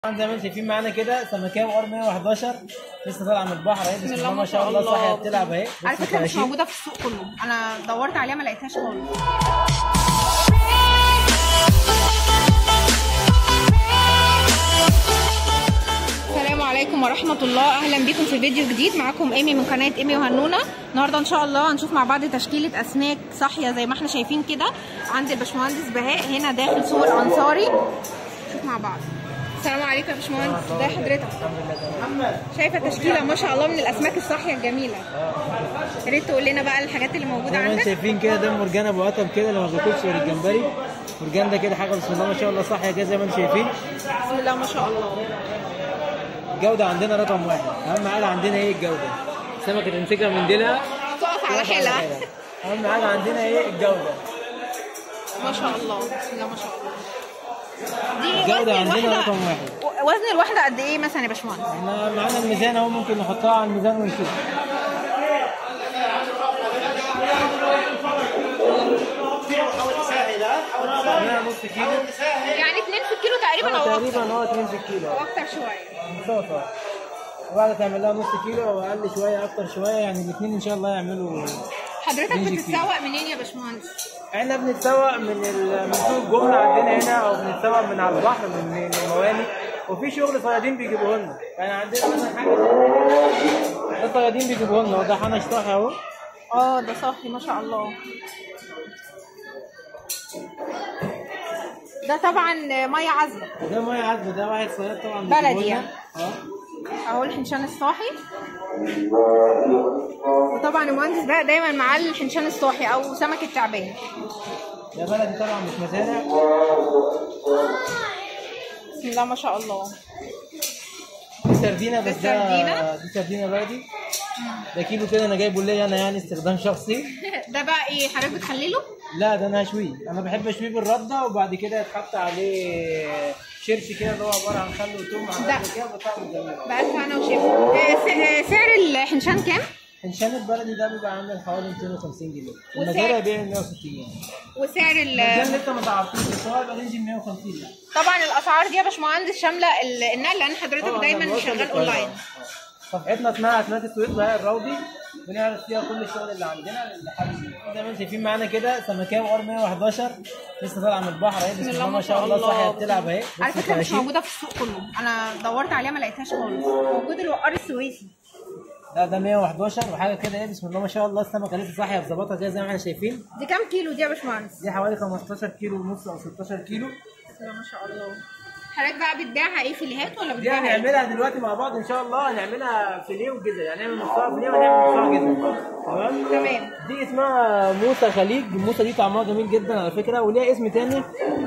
طبعا زي ما انتم شايفين معانا كده سمكاوي ار 111 لسه طالعه من البحر اهي بسم الله ما شاء شاء الله الله صاحيه بتلعب اهي على بص فكره مش الكراشيب. موجوده في السوق كله انا دورت عليها ما لقيتهاش خالص السلام عليكم ورحمة الله أهلا بكم في فيديو جديد معاكم إيمي من قناة إيمي وهنونة النهاردة إن شاء الله هنشوف مع بعض تشكيلة أسماك صاحية زي ما احنا شايفين كده عند الباشمهندس بهاء هنا داخل سوق الأنصاري شوف مع بعض السلام عليكم يا باشمهندس ازي حضرتك محمد شايفه تشكيله ما شاء الله من الاسماك الصاحيه الجميله يا ريت تقول لنا بقى الحاجات اللي موجوده زي ما انتم عندك شايفين كده ده مرجان ابو قطب كده اللي ما بياكلش غير الجمبري مرجان ده كده حاجه بسم الله ما شاء الله صاحيه كده زي ما انتم شايفين بسم الله ما شاء الله الجوده عندنا رقم واحد اهم حاجه عندنا ايه الجوده سمكه تمسكها من ديلها تقف على حيلها اهم حاجه عندنا ايه الجوده ما شاء الله بسم الله ما شاء الله دي الجودة وزن عندنا الواحدة- رقم واحد. و- وزن الواحده قد ايه مثلا يا باشمهندس احنا معانا الميزان اهو ممكن نحطها على الميزان ونشوف معانا نص كيلو يعني 2 في الكيلو تقريبا اه او تقريبا اكتر اه 2 في الكيلو او اكتر شويه مسافة وبعد تعمل لها نص كيلو او اقل شويه اكتر شويه يعني الاثنين ان شاء الله يعملوا حضرتك بيجي بتتسوق منين يا باشمهندس احنا بنتسوق من ال- من سوق الجمله عندنا هنا او بنتسوق من على البحر من من المواني وفي شغل صيادين بيجيبوه لنا يعني عندنا مثلا حاجه زي ده صيادين بيجيبوه لنا وده حنش صاحي اهو اه ده صاحي ما شاء الله ده طبعا ميه عذبه ده ميه عذبه ده واحد صياد طبعا بلدي بيجيبوه لنا. يعني. اه اهو الحنشان الصاحي وطبعا المهندس بقى دايما معاه الحنشان الصاحي او سمك التعبان ده بلدي طبعا مش مزارع بسم الله ما شاء الله دي سردينه بس دي ده سردينة؟ دي سردينه بلدي ده كيلو كده انا جايبه ليا انا يعني استخدام شخصي ده بقى ايه حضرتك بتخلله لا ده انا هشويه انا بحب اشويه بالرده وبعد كده يتحط عليه شرش كده اللي هو عباره عن خل وتوم ده. على كده بطعمه جميل بألف هنا وشفا آه، س- آه، سعر الحنشان كام الشام البلدي ده بيبقى عامل حوالي 250 جنيه وسعر- المزارع بيبيع 160 جنيه وسعر ال المرجان لسه ما تعرفوش بس هو هيبقى رينج 150 يعني طبعا الاسعار دي يا باشمهندس شامله ال- النقل لان حضرتك طبعاً دايما لما شغال وصل اونلاين القاهرة. آه. صفحتنا اسمها اسماك السويس بهاء الروضي بنعرض فيها كل الشغل اللي عندنا اللي حابب زي ما انتم شايفين معانا كده سمكاوي ار 111 لسه طالعه من البحر اهي بسم الله ما شاء الله صاحيه بتلعب اهي بص على فكره مش الكراشيب. موجوده في السوق كله انا دورت عليها ما لقيتهاش خالص موجود الوقار السويسي لا ده 111 وحاجه كده ايه بسم الله ما شاء الله السمكه لسه صاحيه بظبطها كده زي ما احنا شايفين دي كام كيلو دي يا باشمهندس دي حوالي 15 كيلو ونص او 16 كيلو بسم الله ما شاء الله حضرتك بقى بتبيعها ايه فيليهات ولا دي بتبيعها ايه؟ هنعملها دلوقتي مع بعض ان شاء الله هنعملها فيليه وجزر يعني نعمل نصها فيليه ونعمل نصها جزر تمام تمام دي اسمها موسى خليج الموسى دي طعمها جميل جدا على فكره وليها اسم تاني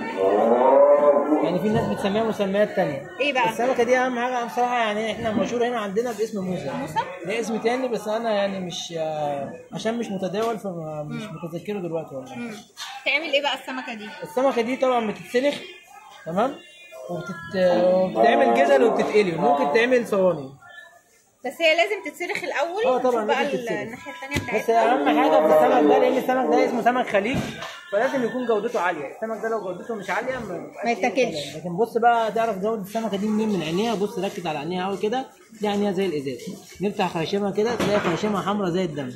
يعني في ناس بتسميها مسميات تانية ايه بقى؟ السمكه دي اهم حاجه بصراحه يعني احنا مشهور هنا عندنا باسم موسى موسى؟ ليه اسم تاني بس انا يعني مش آه، عشان مش متداول فمش متذكره دلوقتي والله مم. تعمل ايه بقى السمكه دي؟ السمكه دي طبعا بتتسلخ تمام وبتت... وبتتعمل جزل وبتتقلي وممكن تعمل صواني بس هي لازم تتسلخ الاول اه طبعا ونشوف بقى لازم ال- تتسلخ. الناحيه الثانيه بس بتاعتها اهم حاجه في السمك ده لان السمك ده اسمه سمك خليج فلازم يكون جودته عاليه السمك ده لو جودته مش عاليه ما, يبقاش ما يتاكلش. إيه كلام. لكن بص بقى تعرف جوده السمكه دي منين من عينيها بص ركز على عينيها قوي كده تلاقي عينيها زي الازاز نفتح خياشيمها كده تلاقي خياشيمها حمراء زي الدم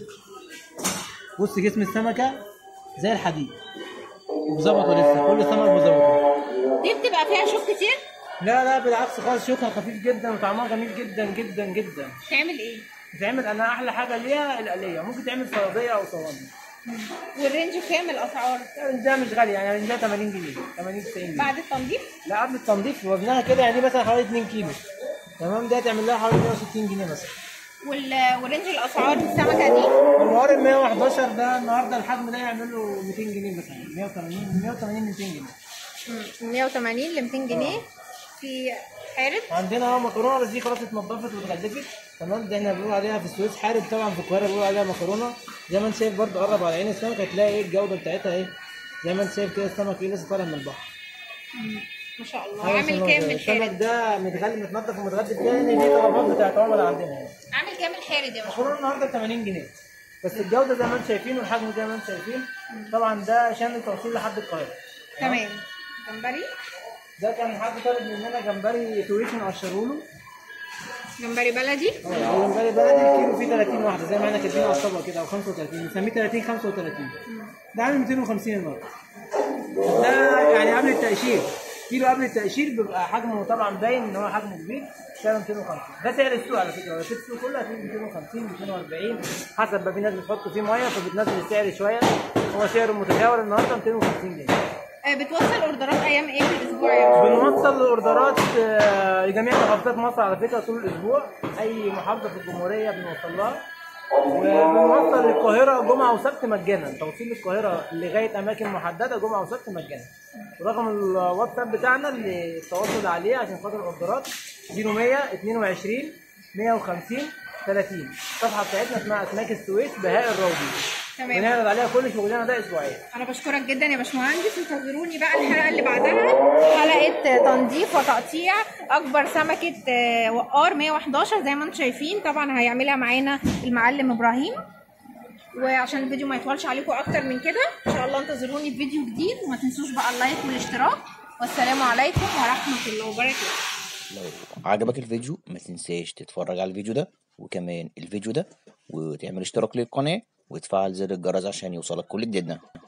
بص جسم السمكه زي الحديد وظبطه لسه كل سمك بظبطه دي بتبقى فيها شوك كتير لا لا بالعكس خالص شوكها خفيف جدا وطعمها جميل جدا جدا جدا تعمل ايه؟ بتعمل انا احلى حاجه ليها القليه ممكن تعمل صياديه او صواني والرينج كام الاسعار؟ ده مش غالي يعني ده 80 جنيه 80 90 جنيه بعد التنظيف لا قبل التنظيف وزنها كده يعني مثلا حوالي 2 كيلو تمام ده تعمل لها حوالي 160 جنيه مثلا وال... ورينج الاسعار في السمكه دي والنهار ال 111 ده النهارده الحجم ده يعمل له 200 جنيه مثلا 180 180 200 جنيه من 180 ل 200 جنيه في حارب عندنا اه مكرونه بس دي خلاص اتنضفت واتغلفت تمام ده احنا بنقول عليها في السويس حارب طبعا في القاهره بنقول عليها مكرونه زي ما انت شايف برضه قرب على عين السمك هتلاقي ايه الجوده بتاعتها ايه زي ما انت شايف كده السمك ايه لسه طالع من البحر ما شاء الله أيوة عامل سمك. كام السمك الحارد؟ ده متغلف متنضف ومتغلف تاني دي طلبات بتاعت عملاء عندنا يعني عامل كام الحارد يا باشا؟ مكرونه النهارده ب 80 جنيه بس الجوده زي ما انتم شايفين والحجم زي ما انتم شايفين طبعا ده عشان التوصيل لحد القاهره تمام جمبري ده كان حد طالب مننا جمبري تويش نقشره له جمبري بلدي الجمبري بلدي الكيلو فيه 30 واحده زي ما احنا كاتبين على الطبق كده او 35 بنسميه 30 35 ده عامل 250 النهارده ده يعني قبل التقشير كيلو قبل التقشير بيبقى حجمه طبعا باين ان هو حجمه كبير سعره 250 ده سعر السوق على فكره لو شفت السوق كله هتلاقيه 250 240 حسب ما في ناس بتحط فيه ميه فبتنزل السعر شويه هو سعره متداول النهارده 250 جنيه آه، بتوصل اوردرات ايام ايه في الاسبوع يا باشمهندس؟ بنوصل الاوردرات آه، لجميع محافظات مصر على فكره طول الاسبوع اي محافظه في الجمهوريه بنوصل لها وبنوصل للقاهره جمعه وسبت مجانا توصيل القاهره لغايه اماكن محدده جمعه وسبت مجانا ورقم الواتساب بتاعنا اللي التواصل عليه عشان خاطر الاوردرات 0100 22 150 30 الصفحه بتاعتنا اسمها اسماك السويس بهاء الراوي تمام بنعرض عليها كل شغلنا ده اسبوعيا انا بشكرك جدا يا باشمهندس انتظروني بقى الحلقه اللي بعدها حلقه تنظيف وتقطيع اكبر سمكه آه، وقار 111 زي ما انتم شايفين طبعا هيعملها معانا المعلم ابراهيم وعشان الفيديو ما يطولش عليكم اكتر من كده ان شاء الله انتظروني في فيديو جديد وما تنسوش بقى اللايك والاشتراك والسلام عليكم ورحمه الله وبركاته لو عجبك الفيديو ما تنساش تتفرج على الفيديو ده وكمان الفيديو ده وتعمل اشتراك للقناة وتفعل زر الجرس عشان يوصلك كل جديدنا